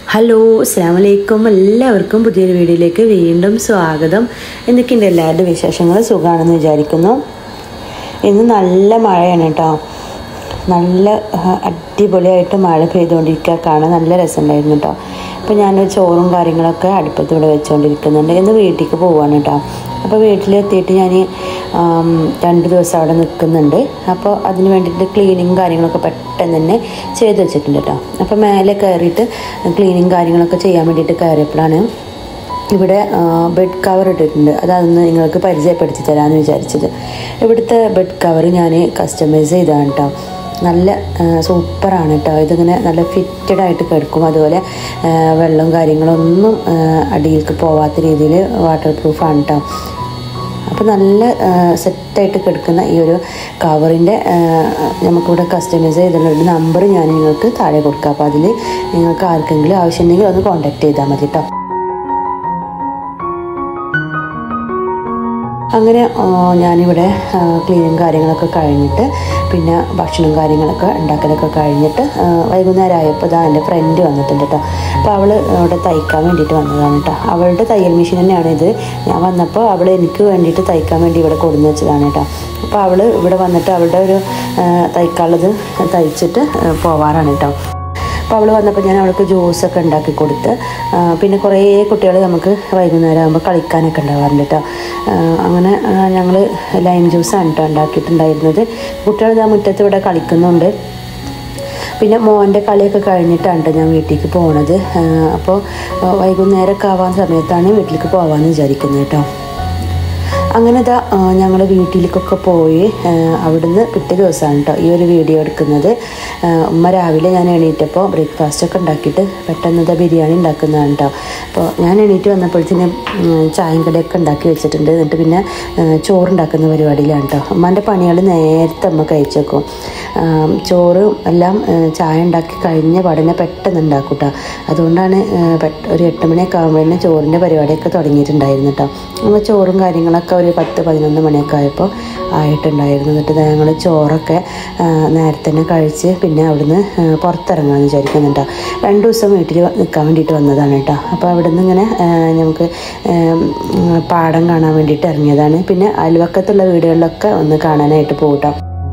hello അസ്സാം വലൈക്കും എല്ലാവർക്കും പുതിയൊരു വീഡിയോയിലേക്ക് വീണ്ടും സ്വാഗതം എന്തൊക്കെയുണ്ട് എല്ലാവരുടെ വിശേഷങ്ങൾ സുഖമാണെന്ന് വിചാരിക്കുന്നു ഇന്ന് നല്ല മഴയാണ് കേട്ടോ നല്ല ആ, അടിപൊളിയായിട്ട് മഴ പെയ്തുകൊണ്ടിരിക്കുക കാണാൻ നല്ല രസമുണ്ടായിരുന്നു കേട്ടോ അപ്പോൾ ഞാൻ ചോറും കാര്യങ്ങളൊക്കെ അടുപ്പത്ത് ഇവിടെ വെച്ചുകൊണ്ടിരിക്കുന്നുണ്ട് ഇന്ന് വീട്ടിലേക്ക് പോവാണ് കേട്ടോ അപ്പോൾ വീട്ടിലെത്തിയിട്ട് ഞാൻ ആം, രണ്ട് ദിവസം അവിടെ നിൽക്കുന്നുണ്ട് അപ്പോൾ അതിന് വേണ്ടിയിട്ട് ക്ലീനിങ് കാര്യങ്ങളൊക്കെ പെട്ടെന്ന് തന്നെ ചെയ്ത് വെച്ചിട്ടുണ്ട് കേട്ടോ അപ്പോൾ മേലെ കയറിയിട്ട് ക്ലീനിങ് കാര്യങ്ങളൊക്കെ ചെയ്യാൻ വേണ്ടിയിട്ട് കയറിയപ്പോഴാണ് ഇവിടെ ബെഡ് കവർ ഇട്ടിട്ടുണ്ട് അതൊന്ന് നിങ്ങൾക്ക് പരിചയപ്പെടുത്തി തരാമെന്ന് വിചാരിച്ചത് ഇവിടുത്തെ ബെഡ് കവർ ഞാൻ കസ്റ്റമൈസ് ചെയ്തതാണ് കേട്ടോ നല്ല സൂപ്പറാണ് കേട്ടോ ഇതിങ്ങനെ നല്ല ഫിറ്റഡ് ആയിട്ട് കിടക്കും അതുപോലെ ആ, വെള്ളം കാര്യങ്ങളൊന്നും ആ, അടിയിലേക്ക് പോവാത്ത രീതിയിൽ വാട്ടർ പ്രൂഫാണ് കേട്ടോ അപ്പോൾ നല്ല സെറ്റായിട്ട് കിടക്കുന്ന ഈ ഒരു കവറിൻ്റെ നമുക്കിവിടെ കസ്റ്റമൈസ് ചെയ്തിട്ടുള്ള ഒരു നമ്പർ ഞാൻ നിങ്ങൾക്ക് താഴെ കൊടുക്കാം അപ്പോൾ അതിൽ നിങ്ങൾക്ക് ആർക്കെങ്കിലും ആവശ്യമുണ്ടെങ്കിൽ ഒന്ന് കോൺടാക്ട് ചെയ്താൽ മതി കേട്ടോ അങ്ങനെ ആ, ഞാനിവിടെ ക്ലീനിങ് കാര്യങ്ങളൊക്കെ കഴിഞ്ഞിട്ട് പിന്നെ ഭക്ഷണം കാര്യങ്ങളൊക്കെ ഉണ്ടാക്കലൊക്കെ കഴിഞ്ഞിട്ട് ആ, വൈകുന്നേരം ആയപ്പോൾ ഇതാ എൻ്റെ ഫ്രണ്ട് വന്നിട്ടുണ്ട് കേട്ടോ അപ്പോൾ അവൾ ഇവിടെ തയ്ക്കാൻ വേണ്ടിയിട്ട് വന്നതാണ് കേട്ടോ അവളുടെ തയ്യൽ മെഷീൻ തന്നെയാണ് ഇത് ഞാൻ വന്നപ്പോൾ അവൾ എനിക്ക് വേണ്ടിയിട്ട് തയ്ക്കാൻ വേണ്ടി ഇവിടെ കൊടുന്ന് വെച്ചതാണ് കേട്ടോ അപ്പോൾ അവൾ ഇവിടെ വന്നിട്ട് അവളുടെ ഒരു ആ, തയ്ക്കാനുള്ളത് തയ്ച്ചിട്ട് ആ, പോവാറാണ് കേട്ടോ അപ്പോൾ അവൾ വന്നപ്പോൾ ഞാൻ അവൾക്ക് ജ്യൂസൊക്കെ ഉണ്ടാക്കി കൊടുത്ത് ആ, പിന്നെ കുറേ കുട്ടികൾ നമുക്ക് വൈകുന്നേരം ആകുമ്പോൾ കളിക്കാനൊക്കെ ഉണ്ടാവാറുണ്ട് കേട്ടോ ആ, അങ്ങനെ ഞങ്ങൾ ലൈം ജ്യൂസാണ് കേട്ടോ ഉണ്ടാക്കിയിട്ടുണ്ടായിരുന്നത് കുട്ടികൾ ഇതാ മുറ്റത്ത് ഇവിടെ കളിക്കുന്നുണ്ട് പിന്നെ മോൻ്റെ കളിയൊക്കെ കഴിഞ്ഞിട്ടാണ് ട്ടോ ഞാൻ വീട്ടിലേക്ക് പോണത് ആ, അപ്പോൾ വൈകുന്നേരമൊക്കെ ആവാൻ സമയത്താണ് വീട്ടിലേക്ക് പോകാമെന്ന് വിചാരിക്കുന്നത് കേട്ടോ അങ്ങനെ ഇതാ ഞങ്ങൾ വീട്ടിലേക്കൊക്കെ പോയി ആ, അവിടുന്ന് പിറ്റേ ദിവസമാണ് കേട്ടോ ഈ ഒരു വീഡിയോ എടുക്കുന്നത് ആ, ഉമ്മ രാവിലെ ഞാൻ എണീറ്റപ്പോൾ ബ്രേക്ക്ഫാസ്റ്റ് ഒക്കെ ഉണ്ടാക്കിയിട്ട് പെട്ടെന്ന് ഇതാ ബിരിയാണി ഉണ്ടാക്കുന്നതാണ് കേട്ടോ അപ്പോൾ ഞാൻ എണീറ്റ് വന്നപ്പോഴത്തേനും ഉം, ചായയും കടിയൊക്കെ ഉണ്ടാക്കി വെച്ചിട്ടുണ്ട് എന്നിട്ട് പിന്നെ ആ, ചോറുണ്ടാക്കുന്ന പരിപാടിയിലാണ് കേട്ടോ ഉമ്മാൻ്റെ പണികൾ നേരത്തെ അമ്മ കഴിച്ചു വെക്കും ആ, ചോറും എല്ലാം ആ, ചായ ഉണ്ടാക്കി കഴിഞ്ഞ പാടനെ പെട്ടെന്ന് ഉണ്ടാക്കും കേട്ടോ അതുകൊണ്ടാണ് ആ, പെട്ട- ഒരു എട്ട് മണിയൊക്കെ ആകുമ്പോഴേ ചോറിൻ്റെ പരിപാടിയൊക്കെ തുടങ്ങിയിട്ടുണ്ടായിരുന്നു കേട്ടോ നമ്മൾ ചോറും കാര്യങ്ങളൊക്കെ ഒരു പത്ത് പതിനൊന്ന് മണിയൊക്കെ ആയപ്പോൾ ആയിട്ടുണ്ടായിരുന്നു എന്നിട്ട് ഞങ്ങൾ ചോറൊക്കെ ആ, നേരത്തെ തന്നെ കഴിച്ച് പിന്നെ അവിടുന്ന് ആ, പുറത്തിറങ്ങാമെന്ന് വിചാരിക്കുന്നുണ്ട് രണ്ട് ദിവസം വീട്ടിൽ നിൽക്കാൻ വേണ്ടിയിട്ട് വന്നതാണ് കേട്ടോ അപ്പോൾ അവിടുന്ന് ഇങ്ങനെ ആ, നമുക്ക് ആ, ഉം, പാടം കാണാൻ വേണ്ടിയിട്ട് ഇറങ്ങിയതാണ് പിന്നെ അയൽവക്കത്തുള്ള വീടുകളിലൊക്കെ ഒന്ന് കാണാനായിട്ട് പോകട്ടോ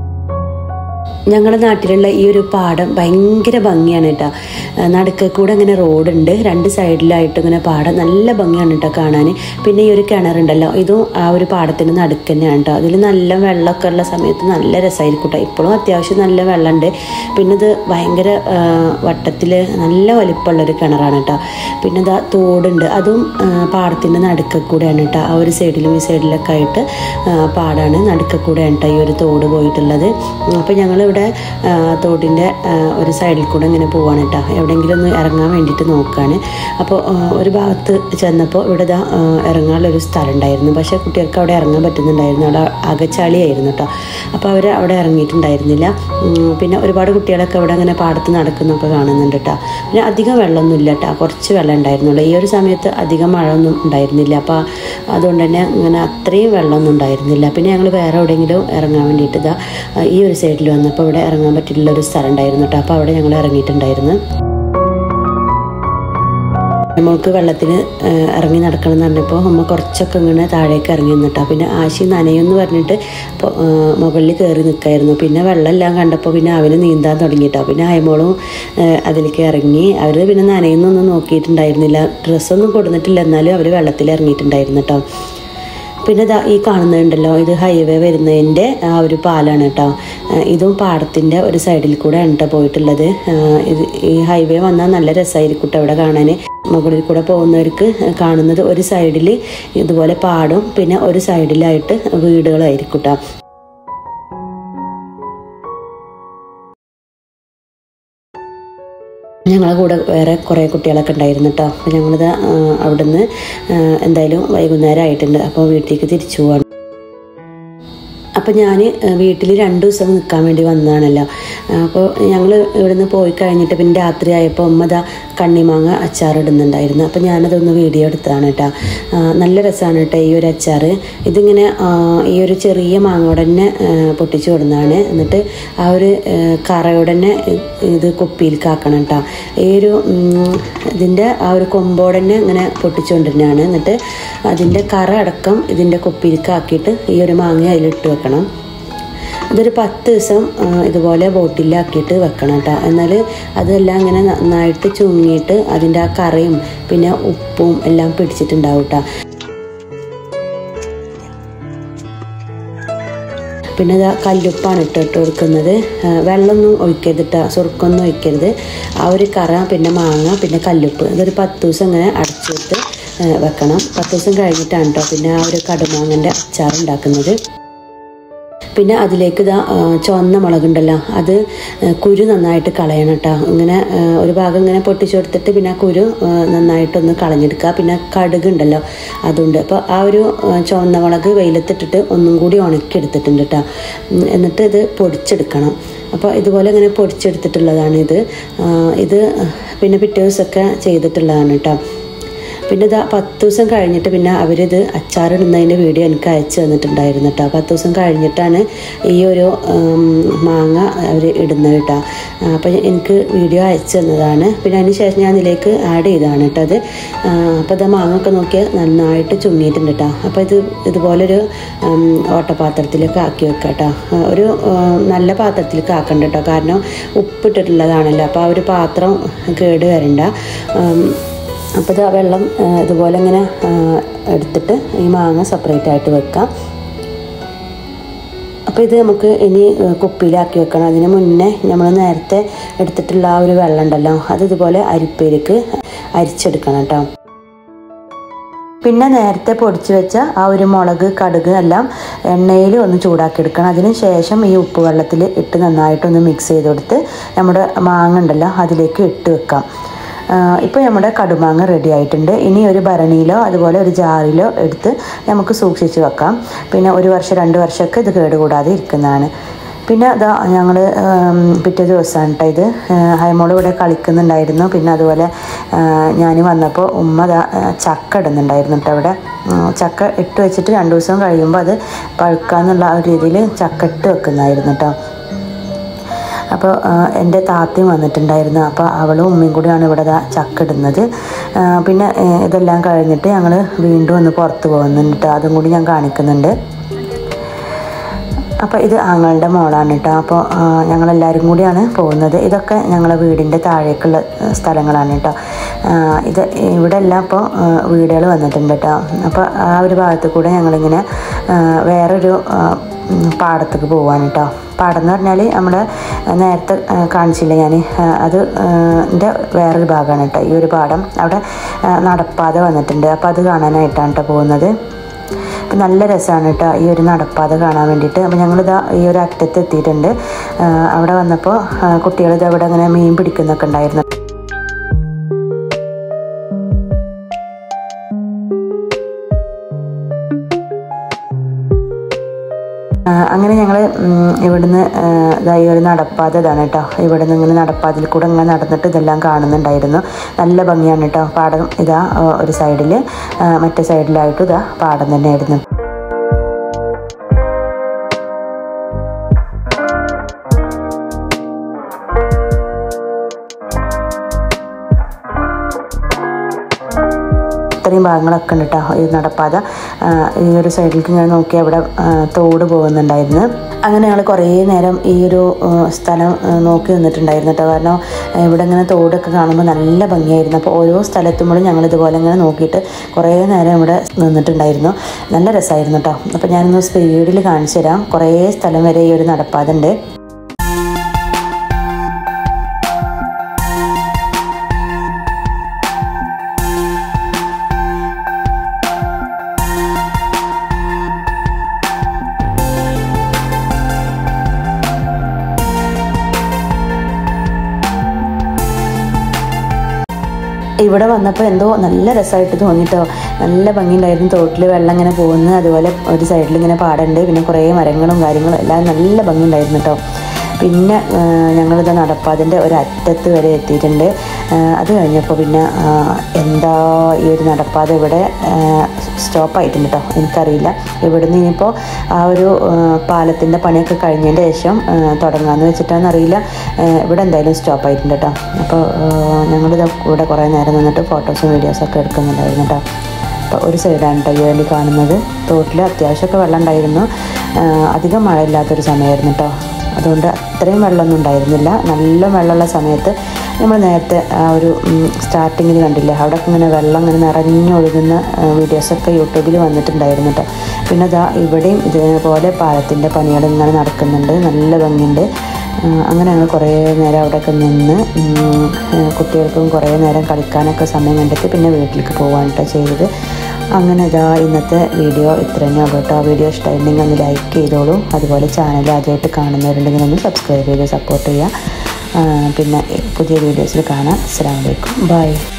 ഞങ്ങളുടെ നാട്ടിലുള്ള ഈ ഒരു പാടം ഭയങ്കര ഭംഗിയാണ് കേട്ടോ നടുക്ക് കൂടെ ഇങ്ങനെ റോഡുണ്ട് രണ്ട് സൈഡിലായിട്ട് ഇങ്ങനെ പാടം നല്ല ഭംഗിയാണ് കേട്ടോ കാണാൻ പിന്നെ ഈ ഒരു കിണറുണ്ടല്ലോ ഇതും ആ ഒരു പാടത്തിന് നടുക്ക് തന്നെയാണ് കേട്ടോ അതിൽ നല്ല വെള്ളമൊക്കെ ഉള്ള സമയത്ത് നല്ല രസമായിരിക്കും കേട്ടോ ഇപ്പോഴും അത്യാവശ്യം നല്ല വെള്ളമുണ്ട് പിന്നെ ഇത് ഭയങ്കര വട്ടത്തിൽ നല്ല വലിപ്പമുള്ളൊരു കിണറാണ് കേട്ടോ പിന്നെ ഇതാ തോടുണ്ട് അതും ആ, പാടത്തിൻ്റെ നടുക്ക് കൂടെയാണ് കേട്ടോ ആ ഒരു സൈഡിലും ഈ സൈഡിലൊക്കെ ആയിട്ട് ആ, പാടാണ് നടുക്ക് കൂടെയാണ് കേട്ടോ ഈ ഒരു തോട് പോയിട്ടുള്ളത് അപ്പോൾ ഞങ്ങളിവിടെ ആ, തോടിൻ്റെ ആ, ഒരു സൈഡിൽ കൂടെ ഇങ്ങനെ പോവാണ് കേട്ടോ എവിടെയെങ്കിലും ഒന്ന് ഇറങ്ങാൻ വേണ്ടിയിട്ട് നോക്കുകയാണ് അപ്പോൾ ആ, ഒരു ഭാഗത്ത് ചെന്നപ്പോൾ ഇവിടെ ദാ ആ, ഇറങ്ങാനുള്ള ഒരു സ്ഥലം ഉണ്ടായിരുന്നു പക്ഷേ കുട്ടികൾക്ക് അവിടെ ഇറങ്ങാൻ പറ്റുന്നുണ്ടായിരുന്നു അവിടെ അകച്ചാളിയായിരുന്നു കേട്ടോ അപ്പോൾ അവർ അവിടെ ഇറങ്ങിയിട്ടുണ്ടായിരുന്നില്ല ഉം, പിന്നെ ഒരുപാട് കുട്ടികളൊക്കെ അവിടെ അങ്ങനെ പാടത്ത് നടക്കുന്നൊക്കെ കാണുന്നുണ്ട് കേട്ടോ പിന്നെ അധികം വെള്ളമൊന്നും ഇല്ല കേട്ടോ കുറച്ച് വെള്ളം ഉണ്ടായിരുന്നുള്ളൂ ഈ ഒരു സമയത്ത് അധികം മഴ ഒന്നും ഉണ്ടായിരുന്നില്ല അപ്പോൾ അതുകൊണ്ട് തന്നെ ഇങ്ങനെ അത്രയും വെള്ളമൊന്നും ഉണ്ടായിരുന്നില്ല പിന്നെ ഞങ്ങൾ വേറെ എവിടെയെങ്കിലും ഇറങ്ങാൻ വേണ്ടിയിട്ട് ഇതാ ആ, ഈ ഒരു സൈഡിൽ വന്നപ്പോൾ ഇവിടെ ഇറങ്ങാൻ പറ്റിയിട്ടുള്ള ഒരു സ്ഥലം ഉണ്ടായിരുന്നു കേട്ടോ അപ്പോൾ അവിടെ ഞങ്ങൾ ഇറങ്ങിയിട്ടുണ്ടായിരുന്നു നമ്മൾക്ക് വെള്ളത്തിൽ ഇറങ്ങി നടക്കണം എന്ന് പറഞ്ഞപ്പോൾ അമ്മ കുറച്ചൊക്കെ ഇങ്ങനെ താഴേക്ക് ഇറങ്ങി നിന്നിട്ടാ പിന്നെ ആശി നനയെന്ന് പറഞ്ഞിട്ട് അപ്പോൾ മുകളിൽ കയറി നിൽക്കായിരുന്നു പിന്നെ വെള്ളമെല്ലാം കണ്ടപ്പോൾ പിന്നെ അവന് നീന്താൻ തുടങ്ങിയിട്ടാ പിന്നെ അയമോളും അതിലേക്ക് ഇറങ്ങി അവർ പിന്നെ നനയുന്നൊന്നും നോക്കിയിട്ടുണ്ടായിരുന്നില്ല ഡ്രസ്സൊന്നും കൊടുത്തിട്ടില്ല എന്നാലും അവർ വെള്ളത്തിൽ ഇറങ്ങിയിട്ടുണ്ടായിരുന്നു കേട്ടോ പിന്നെ ദാ ഈ കാണുന്നുണ്ടല്ലോ ഇത് ഹൈവേ വരുന്നതിൻ്റെ ആ ഒരു പാലാണ് കേട്ടോ ആ, ഇതും പാടത്തിൻ്റെ ഒരു സൈഡിൽ കൂടെ ആണ് കേട്ടോ പോയിട്ടുള്ളത് ആ, ഇത് ഈ ഹൈവേ വന്നാൽ നല്ല രസമായിരിക്കും കേട്ടോ അവിടെ കാണാൻ മുകളിൽ കൂടെ പോകുന്നവർക്ക് കാണുന്നത് ഒരു സൈഡിൽ ഇതുപോലെ പാടും പിന്നെ ഒരു സൈഡിലായിട്ട് വീടുകളായിരിക്കും കേട്ടോ ഞങ്ങളെ കൂടെ വേറെ കുറേ കുട്ടികളൊക്കെ ഉണ്ടായിരുന്നു കേട്ടോ അപ്പോൾ ഞങ്ങളിത് ആ, അവിടുന്ന് ആ, എന്തായാലും വൈകുന്നേരം ആയിട്ടുണ്ട് അപ്പോൾ വീട്ടിലേക്ക് തിരിച്ചു പോവാണ് അപ്പോൾ ഞാൻ വീട്ടിൽ രണ്ട് ദിവസം നിൽക്കാൻ വേണ്ടി വന്നതാണല്ലോ അപ്പോൾ ഞങ്ങൾ ഇവിടുന്ന് പോയി കഴിഞ്ഞിട്ട് പിന്നെ രാത്രി ആയപ്പോൾ ഉമ്മ ദാ കണ്ണിമാങ്ങ അച്ചാർ ഇടുന്നുണ്ടായിരുന്നു അപ്പോൾ ഞാനതൊന്ന് വീഡിയോ എടുത്തതാണ് കേട്ടോ ആ, നല്ല രസമാണ് കേട്ടോ ഈ ഒരു അച്ചാർ ഇതിങ്ങനെ ആ, ഈ ഒരു ചെറിയ മാങ്ങയോടെ തന്നെ ആ, പൊട്ടിച്ചു കൊടുന്നതാണ് എന്നിട്ട് ആ ഒരു ആ, കറയോടെ തന്നെ ഇത് കുപ്പിയിലേക്ക് ആക്കണം കേട്ടോ ഈ ഒരു ഉം, ഇതിൻ്റെ ആ ഒരു കൊമ്പോടെ തന്നെ ഇങ്ങനെ പൊട്ടിച്ചുകൊണ്ടിരുന്നതാണ് എന്നിട്ട് അതിൻ്റെ കറ അടക്കം ഇതിൻ്റെ കുപ്പിയിലേക്ക് ആക്കിയിട്ട് ഈ ഒരു മാങ്ങ അതിലിട്ട് വെക്കണം ഇതൊരു പത്ത് ദിവസം ആ, ഇതുപോലെ ബോട്ടിലാക്കിയിട്ട് വെക്കണം കേട്ടോ എന്നാൽ അതെല്ലാം ഇങ്ങനെ നന്നായിട്ട് ചുങ്ങിയിട്ട് അതിൻ്റെ ആ കറയും പിന്നെ ഉപ്പും എല്ലാം പിടിച്ചിട്ടുണ്ടാവും കേട്ടോ പിന്നെ ഇതാ കല്ലുപ്പാണ് ഇട്ട് ഇട്ട് കൊടുക്കുന്നത് ആ, വെള്ളമൊന്നും ഒഴിക്കരുത് കേട്ടോ സുറുക്കൊന്നും ഒഴിക്കരുത് ആ ഒരു കറ പിന്നെ മാങ്ങ പിന്നെ കല്ലുപ്പ് ഇതൊരു പത്ത് ദിവസം ഇങ്ങനെ അടച്ചു വെച്ച് ആ, വെക്കണം പത്ത് ദിവസം കഴിഞ്ഞിട്ടാണ് കേട്ടോ പിന്നെ ആ ഒരു കടുമാങ്ങൻ്റെ അച്ചാർ ഉണ്ടാക്കുന്നത് പിന്നെ അതിലേക്ക് ഇതാ ആ, ചുവന്ന മുളകുണ്ടല്ലോ അത് ആ, കുരു നന്നായിട്ട് കളയണം കേട്ടോ ഇങ്ങനെ ആ, ഒരു ഭാഗം ഇങ്ങനെ പൊട്ടിച്ചു കൊടുത്തിട്ട് പിന്നെ ആ കുരു ആ, നന്നായിട്ടൊന്ന് കളഞ്ഞെടുക്കുക പിന്നെ കടുക് ഉണ്ടല്ലോ അതുണ്ട് അപ്പോൾ ആ ഒരു ആ, ചുവന്ന മുളക് വെയിലത്തിട്ടിട്ട് ഒന്നും കൂടി ഉണക്കിയെടുത്തിട്ടുണ്ട് കേട്ടോ ഉം, എന്നിട്ട് ഇത് പൊടിച്ചെടുക്കണം അപ്പോൾ ഇതുപോലെ ഇങ്ങനെ പൊടിച്ചെടുത്തിട്ടുള്ളതാണ് ഇത് ആ, ഇത് പിന്നെ പിറ്റേ ദിവസമൊക്കെ ചെയ്തിട്ടുള്ളതാണ് കേട്ടോ പിന്നെ ഇതാ പത്ത് ദിവസം കഴിഞ്ഞിട്ട് പിന്നെ അവരിത് അച്ചാറിടുന്നതിൻ്റെ വീഡിയോ എനിക്ക് അയച്ചു തന്നിട്ടുണ്ടായിരുന്നു കേട്ടോ പത്ത് ദിവസം കഴിഞ്ഞിട്ടാണ് ഈ ഒരു ഉം, മാങ്ങ അവർ ഇടുന്നത് കേട്ടോ അപ്പോൾ എനിക്ക് വീഡിയോ അയച്ചു തന്നതാണ് പിന്നെ അതിന് ശേഷം ഞാൻ ഇതിലേക്ക് ആഡ് ചെയ്തതാണ് കേട്ടോ അത് അപ്പോൾ ഇത് മാങ്ങ ഒക്കെ നോക്കിയാൽ നന്നായിട്ട് ചുങ്ങിയിട്ടുണ്ട് കേട്ടോ അപ്പോൾ ഇത് ഇതുപോലൊരു ഉം, ഓട്ടപാത്രത്തിലേക്ക് ആക്കി വെക്കാം കേട്ടോ ആ, ഒരു ഉം, നല്ല പാത്രത്തിലേക്ക് ആക്കണ്ട കേട്ടോ കാരണം ഉപ്പിട്ടിട്ടുള്ളതാണല്ലോ അപ്പോൾ ആ ഒരു പാത്രം കേട് വരണ്ട ഉം, അപ്പോൾ ഇത് ആ വെള്ളം ആ, ഇതുപോലെ ഇങ്ങനെ ആ, എടുത്തിട്ട് ഈ മാങ്ങ സെപ്പറേറ്റ് ആയിട്ട് വെക്കാം അപ്പോൾ ഇത് നമുക്ക് ഇനി ആ, കുപ്പിയിലാക്കി വെക്കണം അതിന് മുന്നേ നമ്മൾ നേരത്തെ എടുത്തിട്ടുള്ള ആ ഒരു വെള്ളം ഉണ്ടല്ലോ അത് ഇതുപോലെ അരിപ്പയിലേക്ക് അരിച്ചെടുക്കണം കേട്ടോ പിന്നെ നേരത്തെ പൊടിച്ചു വെച്ച ആ ഒരു മുളക് കടുക് എല്ലാം എണ്ണയിൽ ഒന്ന് ചൂടാക്കി എടുക്കണം അതിന് ശേഷം ഈ ഉപ്പ് വെള്ളത്തിൽ ഇട്ട് നന്നായിട്ടൊന്ന് മിക്സ് ചെയ്ത് കൊടുത്ത് നമ്മുടെ മാങ്ങ ഉണ്ടല്ലോ അതിലേക്ക് ഇട്ട് വെക്കാം ഇപ്പോൾ നമ്മുടെ കടുമാങ്ങ റെഡി ആയിട്ടുണ്ട് ഇനി ഒരു ഭരണിയിലോ അതുപോലെ ഒരു ജാറിലോ എടുത്ത് നമുക്ക് സൂക്ഷിച്ച് വെക്കാം പിന്നെ ഒരു വർഷം രണ്ട് വർഷമൊക്കെ ഇത് കേടുകൂടാതെ ഇരിക്കുന്നതാണ് പിന്നെ അതാ ഞങ്ങൾ പിറ്റേ ദിവസമാണ് കേട്ടോ ഇത് ഹൈമോൾ ഇവിടെ കളിക്കുന്നുണ്ടായിരുന്നു പിന്നെ അതുപോലെ ഞാൻ വന്നപ്പോൾ ഉമ്മ ദാ ആ, ചക്ക ഇടുന്നുണ്ടായിരുന്നു കേട്ടോ അവിടെ ഉം, ചക്ക ഇട്ട് വെച്ചിട്ട് രണ്ട് ദിവസം കഴിയുമ്പോൾ അത് പഴുക്കാന്നുള്ള ആ ഒരു രീതിയിൽ ചക്ക ഇട്ട് വെക്കുന്നതായിരുന്നു കേട്ടോ അപ്പോൾ എൻ്റെ താത്തയും വന്നിട്ടുണ്ടായിരുന്നു അപ്പോൾ അവളും ഉമ്മയും കൂടിയാണ് ഇവിടെ ദാ ചക്ക ഇടുന്നത് ആ, പിന്നെ ഏ, ഇതെല്ലാം കഴിഞ്ഞിട്ട് ഞങ്ങൾ വീണ്ടും ഒന്ന് പുറത്ത് പോകുന്നുണ്ട് കേട്ടോ അതും കൂടി ഞാൻ കാണിക്കുന്നുണ്ട് അപ്പോൾ ഇത് ആങ്ങളുടെ മോളാണ് കേട്ടോ അപ്പോൾ ആ, ഞങ്ങളെല്ലാവരും കൂടിയാണ് പോകുന്നത് ഇതൊക്കെ ഞങ്ങളെ വീടിൻ്റെ താഴേക്കുള്ള ആ, സ്ഥലങ്ങളാണ് കേട്ടോ ആ, ഇത് ഇവിടെ എല്ലാം ഇപ്പോൾ വീടുകൾ വന്നിട്ടുണ്ട് കേട്ടോ അപ്പോൾ ആ ഒരു ഭാഗത്ത് കൂടെ ഞങ്ങളിങ്ങനെ ആ, വേറൊരു ആ, ഉം, പാടത്തേക്ക് പോവാണ് കേട്ടോ പാടം എന്ന് പറഞ്ഞാൽ നമ്മുടെ നേരത്തെ ആ, കാണിച്ചില്ല ഞാൻ അത് എൻ്റെ വേറൊരു ഭാഗമാണ് കേട്ടോ ഈ ഒരു പാടം അവിടെ ആ, നടപ്പാത വന്നിട്ടുണ്ട് അപ്പോൾ അത് കാണാനായിട്ടാണ് കേട്ടോ പോകുന്നത് അപ്പം നല്ല രസമാണ് കേട്ടോ ഈ ഒരു നടപ്പാത കാണാൻ വേണ്ടിയിട്ട് അപ്പം ഞങ്ങളിതാ ഈ ഒരു അറ്റത്ത് എത്തിയിട്ടുണ്ട് ആ, അവിടെ വന്നപ്പോൾ കുട്ടികളിത് അവിടെ അങ്ങനെ മീൻ പിടിക്കുന്നൊക്കെ ഉണ്ടായിരുന്നു ആ, അങ്ങനെ ഞങ്ങൾ ഇവിടുന്ന് ആ, ദാ ഈ ഒരു നടപ്പാത ഇതാണ് കേട്ടോ ഇവിടുന്ന് ഇങ്ങനെ നടപ്പാതിൽ കൂടെ ഇങ്ങനെ നടന്നിട്ട് ഇതെല്ലാം കാണുന്നുണ്ടായിരുന്നു നല്ല ഭംഗിയാണ് കേട്ടോ പാടം ഇതാ ആ, ഒരു സൈഡിൽ മറ്റേ സൈഡിലായിട്ടും ഇതാ പാടം തന്നെയായിരുന്നു ഇത്രയും ഭാഗങ്ങളൊക്കെ ഉണ്ട് കേട്ടോ ഈ നടപ്പാത ആ, ഈ ഒരു സൈഡിലേക്ക് ഞാൻ നോക്കി അവിടെ ആ, തോട് പോകുന്നുണ്ടായിരുന്നു അങ്ങനെ ഞങ്ങൾ കുറേ നേരം ഈ ഒരു ആ, സ്ഥലം ആ, നോക്കി നിന്നിട്ടുണ്ടായിരുന്നു കേട്ടോ കാരണം ആ, ഇവിടെ ഇങ്ങനെ തോടൊക്കെ കാണുമ്പോൾ നല്ല ഭംഗിയായിരുന്നു അപ്പോൾ ഓരോ സ്ഥലത്തുമ്പോഴും ഞങ്ങൾ ഇതുപോലെ ഇങ്ങനെ നോക്കിയിട്ട് കുറേ നേരം ഇവിടെ നിന്നിട്ടുണ്ടായിരുന്നു നല്ല രസമായിരുന്നു കേട്ടോ അപ്പോൾ ഞാനൊന്ന് സ്പീഡിൽ കാണിച്ചു തരാം കുറേ സ്ഥലം വരെ ഈ ഒരു നടപ്പാത ഉണ്ട് ഇവിടെ വന്നപ്പോൾ എന്തോ നല്ല രസമായിട്ട് തോന്നിട്ടോ നല്ല ഭംഗിയുണ്ടായിരുന്നു തോട്ടിൽ വെള്ളം ഇങ്ങനെ പോകുന്നു അതുപോലെ ഒരു സൈഡിൽ ഇങ്ങനെ പാടുണ്ട് പിന്നെ കുറേ മരങ്ങളും കാര്യങ്ങളും എല്ലാം നല്ല ഭംഗിയുണ്ടായിരുന്നു കേട്ടോ പിന്നെ ആ, ഞങ്ങളിത് നടപ്പാതിൻ്റെ ഒരു അറ്റത്ത് വരെ എത്തിയിട്ടുണ്ട് ആ, അത് കഴിഞ്ഞപ്പോൾ പിന്നെ ആ, എന്താ ഈ ഒരു നടപ്പാത ഇവിടെ സ്റ്റോപ്പായിട്ടുണ്ട് കേട്ടോ എനിക്കറിയില്ല ഇവിടുന്ന് ഇനിയിപ്പോൾ ആ ഒരു പാലത്തിൻ്റെ പണിയൊക്കെ കഴിഞ്ഞതിൻ്റെ ശേഷം ആ, തുടങ്ങാമെന്ന് വെച്ചിട്ടാണെന്ന് അറിയില്ല ആ, ഇവിടെ എന്തായാലും സ്റ്റോപ്പായിട്ടുണ്ട് കേട്ടോ അപ്പോൾ ഞങ്ങളിത് ഇവിടെ കുറേ നേരം നിന്നിട്ട് ഫോട്ടോസും വീഡിയോസൊക്കെ എടുക്കുന്നുണ്ടായിരുന്നു കേട്ടോ അപ്പോൾ ഒരു സൈഡാണ് കേട്ടോ ഈ വേണ്ടി കാണുന്നത് തോട്ടിൽ അത്യാവശ്യമൊക്കെ വെള്ളം ഉണ്ടായിരുന്നു ആ, അധികം മഴ ഇല്ലാത്തൊരു സമയമായിരുന്നു കേട്ടോ അതുകൊണ്ട് അത്രയും വെള്ളമൊന്നും ഉണ്ടായിരുന്നില്ല നല്ല വെള്ളമുള്ള സമയത്ത് നമ്മൾ നേരത്തെ ആ ഒരു സ്റ്റാർട്ടിങ്ങിൽ കണ്ടില്ലേ അവിടെ ഇങ്ങനെ വെള്ളം ഇങ്ങനെ നിറഞ്ഞൊഴുകുന്ന ആ, വീഡിയോസൊക്കെ യൂട്യൂബിൽ വന്നിട്ടുണ്ടായിരുന്നു കേട്ടോ പിന്നെ അതാ ഇവിടെയും ഇതേപോലെ പാലത്തിൻ്റെ പണികൾ ഇങ്ങനെ നടക്കുന്നുണ്ട് നല്ല ഭംഗിയുണ്ട് ആ, അങ്ങനെ ഞങ്ങൾ കുറേ നേരം അവിടെയൊക്കെ നിന്ന് ഉം, ആ, കുട്ടികൾക്കും കുറേ നേരം കളിക്കാനൊക്കെ സമയം കണ്ടെത്തി പിന്നെ വീട്ടിലേക്ക് പോകാൻ കേട്ടോ ചെയ്തത് അങ്ങനെ ഇതാ ഇന്നത്തെ വീഡിയോ ഇത്ര തന്നെ ഉള്ളൂ കേട്ടോ വീഡിയോ ഇഷ്ടമായിട്ടുണ്ടെങ്കിൽ ഒന്ന് ലൈക്ക് ചെയ്തോളൂ അതുപോലെ ചാനൽ ആദ്യമായിട്ട് കാണുന്നവരുണ്ടെങ്കിൽ ഒന്ന് സബ്സ്ക്രൈബ് ചെയ്ത് സപ്പോർട്ട് ചെയ്യുക ആ, പിന്നെ പുതിയ വീഡിയോസിൽ കാണാം അസ്സാം വലൈക്കും ബൈ